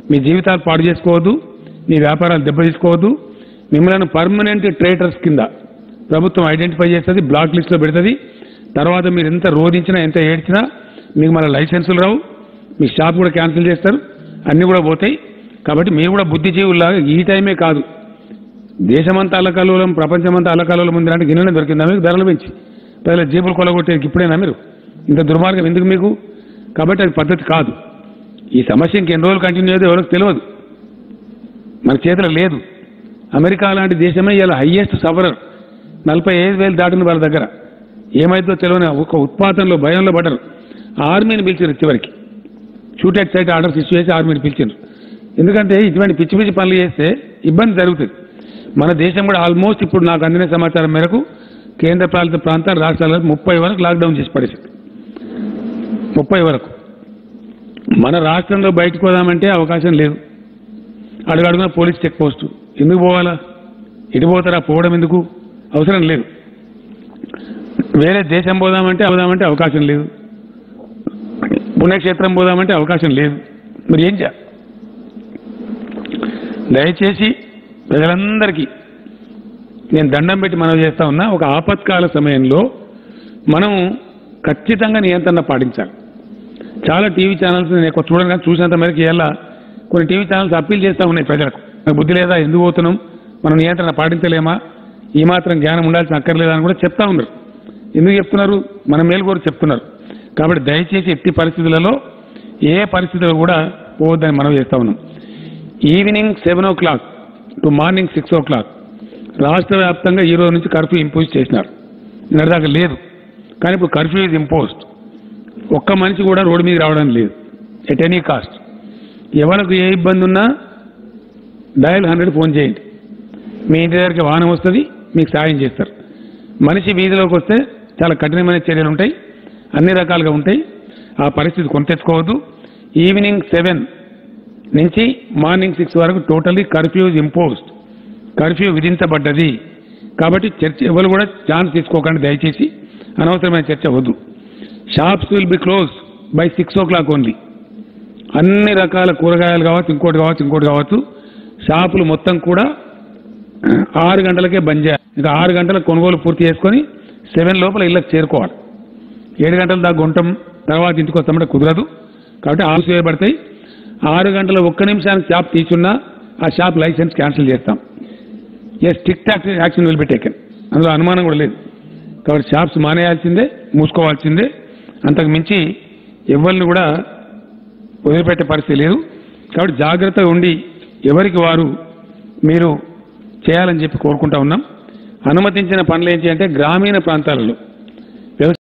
మీ జీవితాలు పాడు చేసుకోవద్దు మీ వ్యాపారాలు దెబ్బతీసుకోవద్దు మిమ్మల్ని పర్మనెంట్ ట్రేటర్స్ కింద ప్రభుత్వం ఐడెంటిఫై చేస్తుంది బ్లాక్ లిస్ట్లో పెడుతుంది తర్వాత మీరు ఎంత రోధించినా ఎంత ఏడ్చినా మీకు మళ్ళీ లైసెన్సులు రావు మీ షాప్ కూడా క్యాన్సిల్ చేస్తారు అన్నీ కూడా పోతాయి కాబట్టి మీరు కూడా బుద్ధిజీవుల్లాగా ఈ టైమే కాదు దేశమంతా అల్లకల్లోలం ప్రపంచమంతా అల్లకల్లోలం ఉంది అంటే గిన్నెనే దొరికిందా మీకు ధరలు పెంచి ప్రజల జేబులు కొలగొట్టేది ఇప్పుడేనా మీరు ఇంత దుర్మార్గం ఎందుకు మీకు కాబట్టి అది పద్ధతి కాదు ఈ సమస్య ఇంకెన్ని రోజులు కంటిన్యూ అయ్యేది ఎవరికి తెలియదు మన చేతిలో లేదు అమెరికా లాంటి దేశమే ఇలా హయ్యెస్ట్ సఫరర్ నలభై ఐదు వేలు దాటిన వాళ్ళ దగ్గర ఏమైందో తెలియని ఒక ఉత్పాతంలో భయంలో పడ్డరు ఆర్మీని పిలిచారు చివరికి shoot at sight orders issue చేసి ఆర్మీని పిలిచారు ఎందుకంటే ఇటువంటి పిచ్చి పిచ్చి పనులు చేస్తే ఇబ్బంది జరుగుతుంది మన దేశం కూడా ఆల్మోస్ట్ ఇప్పుడు నాకు అందిన సమాచారం మేరకు కేంద్ర పాలిత ప్రాంతాలు రాష్ట్రాలకు ముప్పై వరకు లాక్డౌన్ చేసి పడేసింది ముప్పై వరకు మన రాష్ట్రంలో బయటకు పోదామంటే అవకాశం లేదు అడుగడుగున పోలీస్ చెక్ పోస్టు ఎందుకు పోవాలా ఇటు పోతారా పోవడం ఎందుకు అవసరం లేదు వేరే దేశం పోదామంటే పోదామంటే అవకాశం లేదు పుణ్యక్షేత్రం పోదామంటే అవకాశం లేదు మరి ఏం చేయాలి దయచేసి ప్రజలందరికీ నేను దండం పెట్టి మనం చేస్తా ఉన్నా ఒక ఆపత్కాల సమయంలో మనం ఖచ్చితంగా నియంత్రణ పాటించాలి చాలా టీవీ ఛానల్స్ నేను ఎక్కువ చూడను కానీ చూసినంత మేరకు ఇలా కొన్ని టీవీ ఛానల్స్ అప్పీల్ చేస్తూ ఉన్నాయి ప్రజలకు నాకు బుద్ధి లేదా ఎందుకు పోతున్నాం మనం నియంత్రణ పాటించలేమా ఈ మాత్రం జ్ఞానం ఉండాల్సిన అక్కర్లేదా అని కూడా చెప్తా ఉన్నారు ఎందుకు చెప్తున్నారు మన మేలు కూడా చెప్తున్నారు కాబట్టి దయచేసి ఎట్టి పరిస్థితులలో ఏ పరిస్థితుల్లో కూడా పోవద్దని మనం చేస్తా ఉన్నాం evening seven o'clock to morning six o'clock రాష్ట్ర వ్యాప్తంగా ఈ రోజు నుంచి కర్ఫ్యూ ఇంపోజ్ చేసినారు నిన్నటిదాకా లేదు కానీ ఇప్పుడు కర్ఫ్యూ ఇస్ ఇంపోజ్డ్ ఒక్క మనిషి కూడా రోడ్డు మీద రావడం లేదు ఎట్ ఎనీ కాస్ట్ ఎవరికి ఏ ఇబ్బంది ఉన్నా డయల్ హండ్రెడ్ ఫోన్ చేయండి మీ ఇంటి దగ్గరికి వాహనం వస్తుంది మీకు సాయం చేస్తారు మనిషి వీధిలోకి వస్తే చాలా కఠినమైన చర్యలు ఉంటాయి అన్ని రకాలుగా ఉంటాయి ఆ పరిస్థితి కొంతెచ్చుకోవద్దు ఈవినింగ్ సెవెన్ నుంచి మార్నింగ్ సిక్స్ వరకు టోటల్లీ కర్ఫ్యూ ఇంపోజ్డ్ కర్ఫ్యూ విధించబడ్డది కాబట్టి చర్చ ఎవరు కూడా ఛాన్స్ తీసుకోకండి దయచేసి అనవసరమైన చర్చ వద్దు shops will be close by six o'clock only అన్ని రకాల కూరగాయలు కావచ్చు ఇంకోటి కావచ్చు ఇంకోటి కావచ్చు షాపులు మొత్తం కూడా ఆరు గంటలకే బంద్ చేయాలి ఇంకా ఆరు గంటలకు కొనుగోలు పూర్తి చేసుకొని సెవెన్ లోపల ఇళ్ళకి చేరుకోవాలి ఏడు గంటల దాకా గుంటం తర్వాత ఇంటికి వస్తామంటే కుదరదు కాబట్టి ఆరు చేయబడతాయి ఆరు గంటల ఒక్క నిమిషానికి షాప్ తీసున్నా ఆ షాప్ లైసెన్స్ క్యాన్సిల్ చేస్తాం a strict action will be taken అందులో అనుమానం కూడా లేదు కాబట్టి షాప్స్ మానేయాల్సిందే మూసుకోవాల్సిందే అంతకు మించి ఎవరిని కూడా వదిలిపెట్టే పరిస్థితి లేదు కాబట్టి జాగ్రత్తగా ఉండి ఎవరికి వారు మీరు చేయాలని చెప్పి కోరుకుంటా ఉన్నాం అనుమతించిన పనులు ఏంటి అంటే గ్రామీణ ప్రాంతాలలో